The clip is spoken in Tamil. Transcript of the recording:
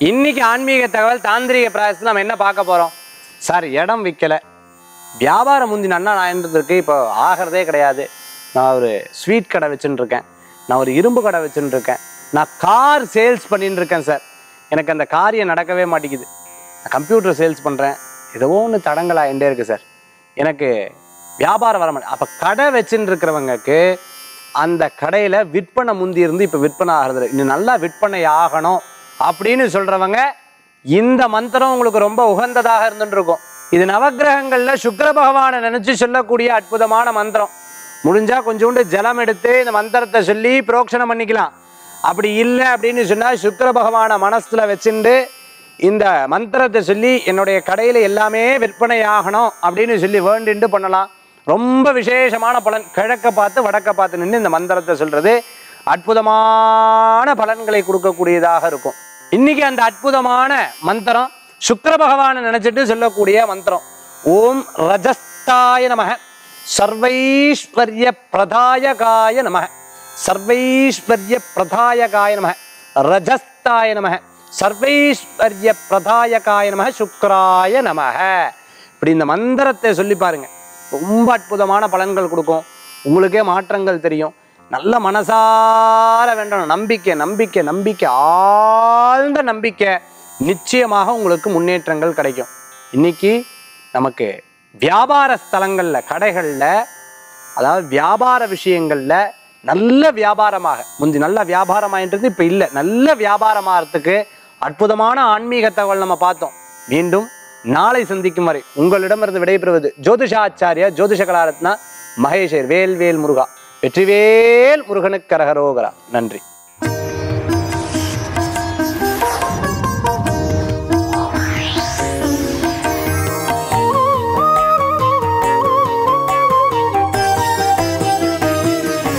இன்னைக்கு ஆன்மீக தகவல் தாந்திரிக பிராயசத்தில் நம்ம என்ன பார்க்க போறோம் சார் இடம் விற்கல வியாபாரம் முந்தி நன்னா நான் இருந்திருக்கு இப்போ ஆகிறதே கிடையாது நான் ஒரு ஸ்வீட் கடை வச்சுட்டு இருக்கேன் நான் ஒரு இரும்பு கடை வச்சுட்டு இருக்கேன் நான் கார் சேல்ஸ் பண்ணிட்டு இருக்கேன் சார் எனக்கு அந்த காரியம் நடக்கவே மாட்டேங்குது நான் கம்ப்யூட்டர் சேல்ஸ் பண்ணுறேன் ஏதோ ஒன்று தடங்கலாகிட்டே இருக்கு சார் எனக்கு வியாபாரம் வர மாட்டேன் அப்போ கடை வச்சுட்டு இருக்கிறவங்களுக்கு அந்த கடையில் விற்பனை முந்தி இருந்து இப்போ விற்பனை ஆகிறது இல்லை. இன்னும் நல்லா விற்பனை ஆகணும் அப்படின்னு சொல்கிறவங்க இந்த மந்திரம் உங்களுக்கு ரொம்ப உகந்ததாக இருந்துட்டு இருக்கும் இது நவக்கிரகங்களில் சுக்கிர பகவானை நினச்சி சொல்லக்கூடிய அற்புதமான மந்திரம் முடிஞ்சா கொஞ்சோண்டு ஜலம் எடுத்து இந்த மந்திரத்தை சொல்லி புரோக்ஷனம் பண்ணிக்கலாம் அப்படி இல்லை அப்படின்னு சொன்னால் சுக்கிர பகவானை மனசுல வச்சுண்டு இந்த மந்திரத்தை சொல்லி என்னுடைய கடையில் எல்லாமே விற்பனை ஆகணும் அப்படின்னு சொல்லி வேண்டிண்டு பண்ணலாம் ரொம்ப விசேஷமான பலன் கிழக்க பார்த்து வடக்க பார்த்து நின்று இந்த மந்திரத்தை சொல்றது அற்புதமான பலன்களை கொடுக்கக்கூடியதாக இருக்கும் இன்னைக்கு அந்த அற்புதமான மந்திரம் சுக்கிர பகவானை நினைச்சிட்டு சொல்லக்கூடிய மந்திரம் ஓம் ரஜஸ்தாய நமக சர்வைஸ்வர்ய பிரதாயகாய நமக சர்வைஸ்வர்ய பிரதாயகாய நமக ரஜஸ்தாய நமக சர்வைஸ்வர்ய பிரதாயகாய நமக சுக்ராய நமக இப்படி இந்த மந்திரத்தை சொல்லி பாருங்க ரொம்ப அற்புதமான பலன்கள் கொடுக்கும் உங்களுக்கே மாற்றங்கள் தெரியும் நல்ல மனசார வேண்டணும் நம்பிக்கை நம்பிக்கை நம்பிக்கை ஆழ்ந்த நம்பிக்கை நிச்சயமாக உங்களுக்கு முன்னேற்றங்கள் கிடைக்கும் இன்னைக்கு நமக்கு வியாபார ஸ்தலங்களில் கடைகளில் அதாவது வியாபார விஷயங்கள்ல நல்ல வியாபாரமாக முந்தி நல்ல வியாபாரமாயின்றது இப்போ இல்லை நல்ல வியாபாரமாகறதுக்கு அற்புதமான ஆன்மீக தகவல் நம்ம பார்த்தோம் மீண்டும் நாளை சந்திக்கும் வரை உங்களிடமிருந்து விடைபெறுவது ஜோதிஷாச்சாரியா ஜோதிஷ கலாரத்னா மகேஷர் வேல் வேல் முருகா வெற்றிவேல் முருகனுக்கு கரகரோகரா நன்றி